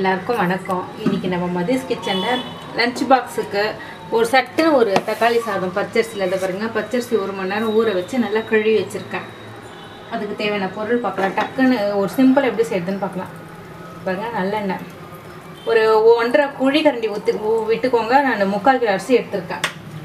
எல்லாருக்கும் வணக்கம் இன்னைக்கு நம்ம மதிஸ் கிச்சனில் லஞ்ச் பாக்ஸுக்கு ஒரு சட்டுன்னு ஒரு தக்காளி சாதம் பச்சரிசியில் இதை பாருங்க பச்சரிசி ஒரு மணி நேரம் ஊற வச்சு நல்லா கழுவி வச்சுருக்கேன் அதுக்கு தேவையான பொருள் பார்க்கலாம் டக்குன்னு ஒரு சிம்பிள் எப்படி செய்யுதுன்னு பார்க்கலாம் பாருங்க நல்லெண்ணெய் ஒரு ஒன்றரை குழி கரண்டி ஊற்றி விட்டுக்கோங்க நான் முக்கால் கிலோ அரிசி எடுத்திருக்கேன்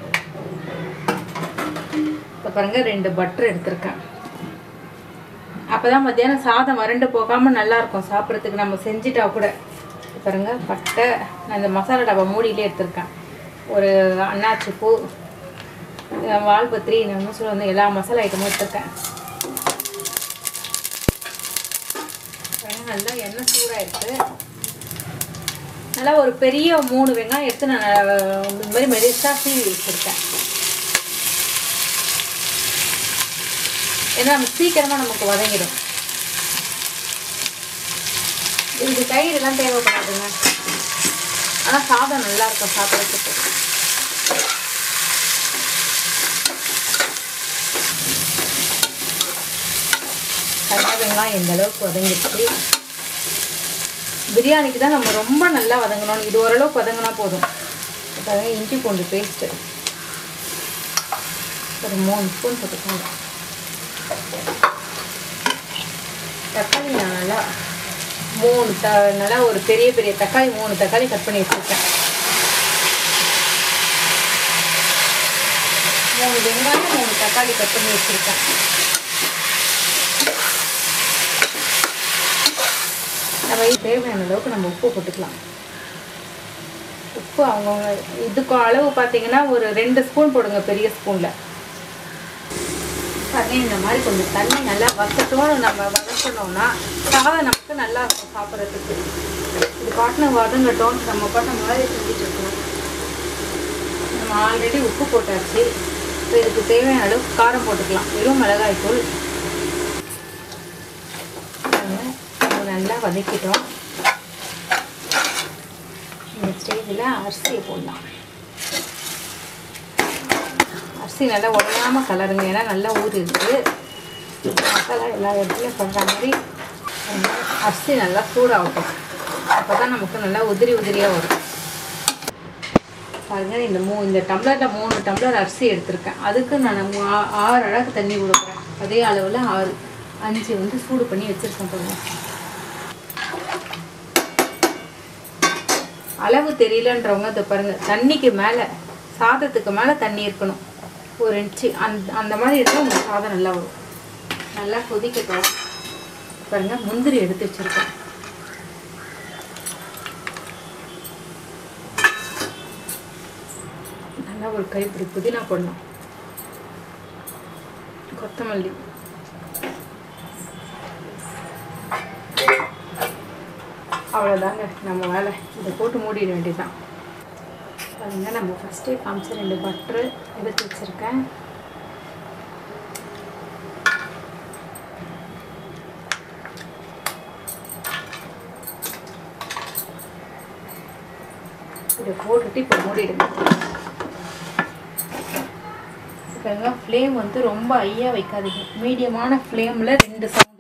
இப்போ பாருங்க ரெண்டு பட்டர் எடுத்திருக்கேன் அப்போ தான் மத்தியானம் சாதம் வறண்டு போகாமல் நல்லா இருக்கும் சாப்பிட்றதுக்கு நம்ம செஞ்சிட்டா கூட இப்ப பாருங்க பட்டை நான் இந்த மசாலா டப்பா மூடியிலே எடுத்திருக்கேன் ஒரு அன்னாச்சி பூ அஹ் வால்பத்திரி நம்ம சொல்ல வந்து எல்லா மசாலா ஐட்டமும் எடுத்திருக்கேன் பாருங்க, நல்லா எண்ணெய் சூடாயிருக்கு நல்லா ஒரு பெரிய மூணு வெங்காயம் எடுத்து நான் அஹ், இந்த மாதிரி மெலிசாக சீவி வச்சுருக்கேன் ஏன்னா நம்ம சீக்கிரமாக நமக்கு வதங்கிடும் இதுக்கு தயிர் எல்லாம் தேவைப்படாதுங்க ஆனால் சாதம் நல்லா இருக்கும் சாப்பிட்றதுக்கு கருணா வெங்காயம் இந்த அளவுக்கு வதங்கிடுச்சு பிரியாணிக்கு தான் நம்ம ரொம்ப நல்லா வதங்கணும் இது ஓரளவுக்கு வதங்கினா போதும் அதாவது இஞ்சி பூண்டு பேஸ்ட்டு ஒரு மூணு ஸ்பூன் போட்டுக்கோங்க தக்காளி நான் நல்லா மூணு த நல்லா ஒரு பெரிய பெரிய தக்காளி மூணு தக்காளி கட் பண்ணி வச்சுருக்கேன் மூணு வெங்காயம் மூணு தக்காளி கட் பண்ணி வச்சுருக்கேன் நம்ம இது தேவையான அளவுக்கு நம்ம உப்பு போட்டுக்கலாம் உப்பு அவங்கவுங்க இதுக்கு அளவு பார்த்தீங்கன்னா ஒரு ரெண்டு ஸ்பூன் போடுங்க பெரிய ஸ்பூனில் பாருங்க இந்த மாதிரி கொஞ்சம் தண்ணி நல்லா வசத்தோடு நம்ம வதக்கணும்னா சாதம் நமக்கு நல்லா இருக்கும் சாப்பிட்றதுக்கு இது பாட்டின வதங்கட்டும் நம்ம பாட்டின மாதிரி செஞ்சுட்டு இருக்கணும் நம்ம ஆல்ரெடி உப்பு போட்டாச்சு இப்போ இதுக்கு தேவையான அளவுக்கு காரம் போட்டுக்கலாம் வெறும் மிளகாய் தூள் பாருங்க, இது நல்லா வதக்கிட்டோம் இந்த ஸ்டேஜில் அரிசியை போடலாம் அரிசி நல்லா உடையாம கலருங்க ஏன்னா நல்லா ஊறிடுது மசாலா எல்லா இடத்துலையும் பண்ணுற மாதிரி அரிசி நல்லா சூடாகட்டும் அப்போ தான் நமக்கு நல்லா உதிரி உதிரியாக வரும் பாருங்க இந்த மூ இந்த டம்ளரில் மூணு டம்ளர் அரிசி எடுத்திருக்கேன் அதுக்கு நான் மூ- ஆ- ஆறு அழகு தண்ணி கொடுக்குறேன் அதே அளவில் ஆறு அஞ்சு வந்து சூடு பண்ணி வச்சுருக்கேன் பாருங்க அளவு தெரியலன்றவங்க இதை பாருங்க தண்ணிக்கு மேலே சாதத்துக்கு மேலே தண்ணி இருக்கணும் ஒரு இன்ச்சு அந்த அந்த மாதிரி இருந்தால் உங்களுக்கு சாதம் நல்லா வரும் நல்லா கொதிக்கட்டும் பாருங்க முந்திரி எடுத்து வச்சுருக்கேன் நல்லா ஒரு கைப்பிடி புதினா போடணும் கொத்தமல்லி அவ்வளோதாங்க நம்ம வேலை இதை போட்டு மூடிட வேண்டியதுதான் பாருங்க நம்ம ஃபஸ்ட்டே காமிச்ச ரெண்டு பட்டரு எடுத்து வச்சுருக்கேன் இதை போட்டுட்டு இப்போ மூடிடுங்க பாருங்க ஃப்ளேம் வந்து ரொம்ப ஐயா வைக்காதீங்க மீடியமான ஃப்ளேமில் ரெண்டு சவுண்டு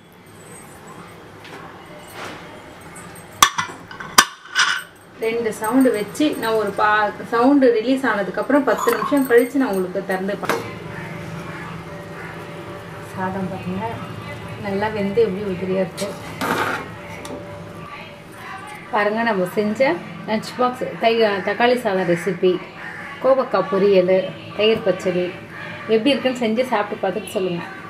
ரெண்டு சவுண்டு வச்சு நான் ஒரு பா சவுண்டு ரிலீஸ் ஆனதுக்கப்புறம் பத்து நிமிஷம் கழித்து நான் உங்களுக்கு திறந்து பார்ப்பேன் சாதம் பாருங்க நல்லா வெந்து எப்படி உதிரியாக இருக்கு பாருங்க நம்ம செஞ்ச லஞ்ச் பாக்ஸ் தை தக்காளி சாதம் ரெசிபி கோவக்காய் பொரியல் தயிர் பச்சடி எப்படி இருக்குன்னு செஞ்சு சாப்பிட்டு பார்த்துட்டு சொல்லுங்கள்